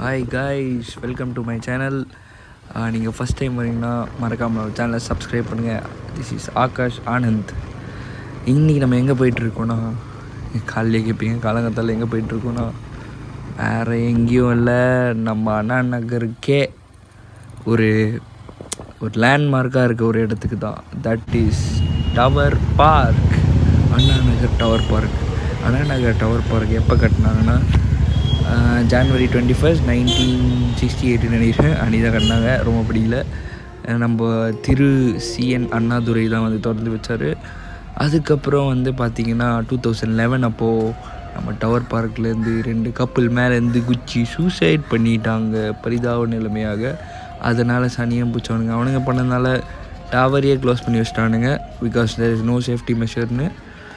hi guys welcome to my channel நீங்கள் first time வரீங்கன்னா மறக்காமல் சேனலை சப்ஸ்கிரைப் பண்ணுங்கள் திஸ் இஸ் ஆகாஷ் ஆனந்த் இன்றைக்கி நம்ம எங்கே போயிட்டுருக்கோன்னா காலையிலே கேட்பீங்க காலங்கத்தால் எங்கே போயிட்டுருக்கோன்னா வேறு எங்கேயும் இல்லை நம்ம அண்ணா நகருக்கே ஒரு ஒரு லேண்ட்மார்க்காக இருக்க ஒரு இடத்துக்கு தான் that is tower park Anna Nagar tower park Anna Nagar tower park எப்போ கட்டினாங்கன்னா January twenty first nineteen sixty eight நினைக்கிறேன் அன்றைக்கி தான் கட்டினாங்க ரொம்ப பிடிக்கல அஹ் நம்ம திரு சிஎன் அண்ணாதுரை தான் வந்து திறந்து வச்சார் அதுக்கப்புறம் வந்து பார்த்திங்கன்னா டூ தௌசண்ட் லெவன் அப்போது நம்ம டவர் பார்க்லேருந்து ரெண்டு கப்பல் மேலேருந்து குச்சி சூசைட் பண்ணிட்டாங்க பரிதாப நிலைமையாக அதனால் சனியம் பிடிச்சவனுங்க அவனுங்க பண்ணதுனால டவரையே க்ளோஸ் பண்ணி வச்சிட்டானுங்க because there is no safety மெஷர்னு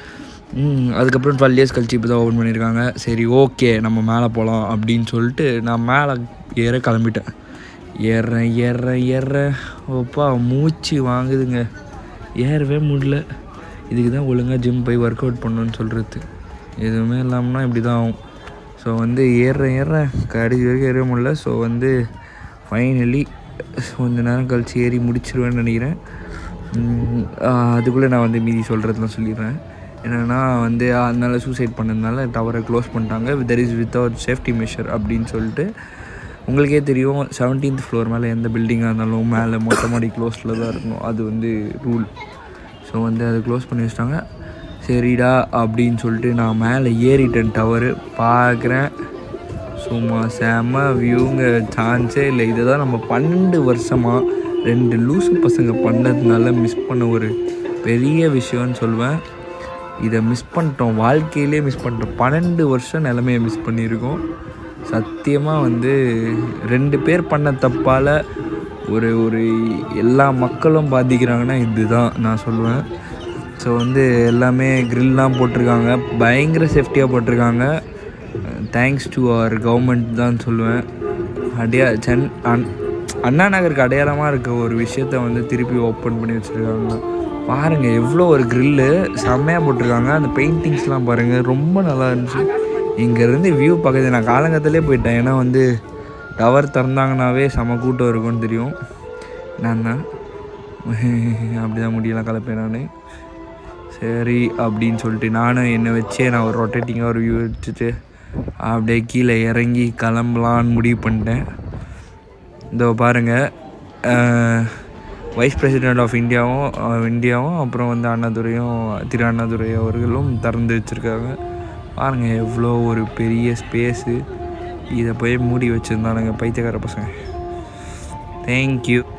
ம், அதுக்கப்புறம் டுவெல் இயர்ஸ் கழிச்சு இப்போ தான் ஓப்பன் பண்ணியிருக்காங்க சரி ஓகே நம்ம மேலே போகலாம் அப்படின்னு சொல்லிட்டு நான் மேலே ஏற கிளம்பிட்டேன் ஏறுறேன் ஏறுறேன் ஏறுறேன் ஓப்பா மூச்சு வாங்குதுங்க ஏறவே முடியல இதுக்கு தான் ஒழுங்காக ஜிம் போய் ஒர்க் அவுட் பண்ணணும்னு சொல்கிறது எதுவுமே இல்லாமல்னா இப்படி தான் ஆகும் ஸோ வந்து ஏறுறேன் ஏறுறேன் கடைசி வரைக்கும் ஏற முடியல ஸோ வந்து ஃபைனலி கொஞ்ச நேரம் கழிச்சு ஏறி முடிச்சிருவேன்னு நினைக்கிறேன் ம், ஆஹ் அதுக்குள்ளே நான் வந்து மீதி சொல்கிறதுலாம் சொல்லிடுறேன் என்னென்னா வந்து அதனால சூசைட் பண்ணதுனால டவரை க்ளோஸ் பண்ணிட்டாங்க there is without safety measure அப்படின்னு சொல்லிட்டு உங்களுக்கே தெரியும் செவன்டீன்த் ஃப்ளோர் மேலே எந்த பில்டிங்காக இருந்தாலும் மேலே மொட்டை மாடி க்ளோஸில் தான் இருக்கணும் அது வந்து ரூல் ஸோ வந்து அதை க்ளோஸ் பண்ணி வச்சிட்டாங்க சரிடா அப்படின்னு சொல்லிட்டு நான் மேலே ஏறிட்டேன் டவரு பார்க்குறேன் சும்மா செம வியூங்க சான்ஸே இல்லை இதை தான் நம்ம பன்னெண்டு வருஷமாக ரெண்டு லூசு பசங்க பண்ணதுனால மிஸ் பண்ண ஒரு பெரிய விஷயம்னு சொல்லுவேன் இதை மிஸ் பண்ணிட்டோம் வாழ்க்கையிலே மிஸ் பண்ணிட்டோம் பன்னெண்டு வருஷம் நிலமையை மிஸ் பண்ணியிருக்கோம் சத்தியமாக வந்து ரெண்டு பேர் பண்ண தப்பால் ஒரு ஒரு எல்லா மக்களும் பாதிக்கிறாங்கன்னா இதுதான் நான் சொல்லுவேன் ஸோ வந்து எல்லாமே க்ரில்லாம் போட்டிருக்காங்க பயங்கர சேஃப்டியாக போட்டிருக்காங்க தேங்க்ஸ் டு அவர் கவர்மெண்ட் தான் சொல்லுவேன் அடையா சென் அன் அண்ணா நகருக்கு அடையாளமாக இருக்க ஒரு விஷயத்த வந்து திருப்பி ஓப்பன் பண்ணி வச்சுருக்காங்க பாருங்கள் எவ்வளோ ஒரு க்ரில்லு செம்மையாக போட்டிருக்காங்க அந்த பெயிண்டிங்ஸ்லாம் பாருங்கள் ரொம்ப நல்லா இருந்துச்சு இங்கேருந்து வியூ பார்க்குறது நான் காலங்கத்திலே போயிட்டேன் ஏன்னா வந்து டவர் திறந்தாங்கனாவே செம கூட்டம் இருக்கும்னு தெரியும் நான் தான் அப்படி தான் முடியலாம் கலப்பேன் நான் சரி அப்படின்னு சொல்லிட்டு நானும் என்னை வச்சே நான் ஒரு ரொட்டேட்டிங்காக ஒரு வியூ வச்சுட்டு அப்படியே கீழே இறங்கி கிளம்பலான்னு முடிவு பண்ணிட்டேன் இதோ பாருங்கள் வைஸ் பிரசிடெண்ட் ஆஃப் இந்தியாவும் அஹ், இந்தியாவும் அப்புறம் வந்து அண்ணாதுரையும் திரு அண்ணாதுரை அவர்களும் திறந்து வச்சுருக்காங்க பாருங்கள் எவ்வளோ ஒரு பெரிய ஸ்பேஸு இதை போய் மூடி வச்சுருந்தானுங்க பைத்தியக்கார பசங்க தேங்க்யூ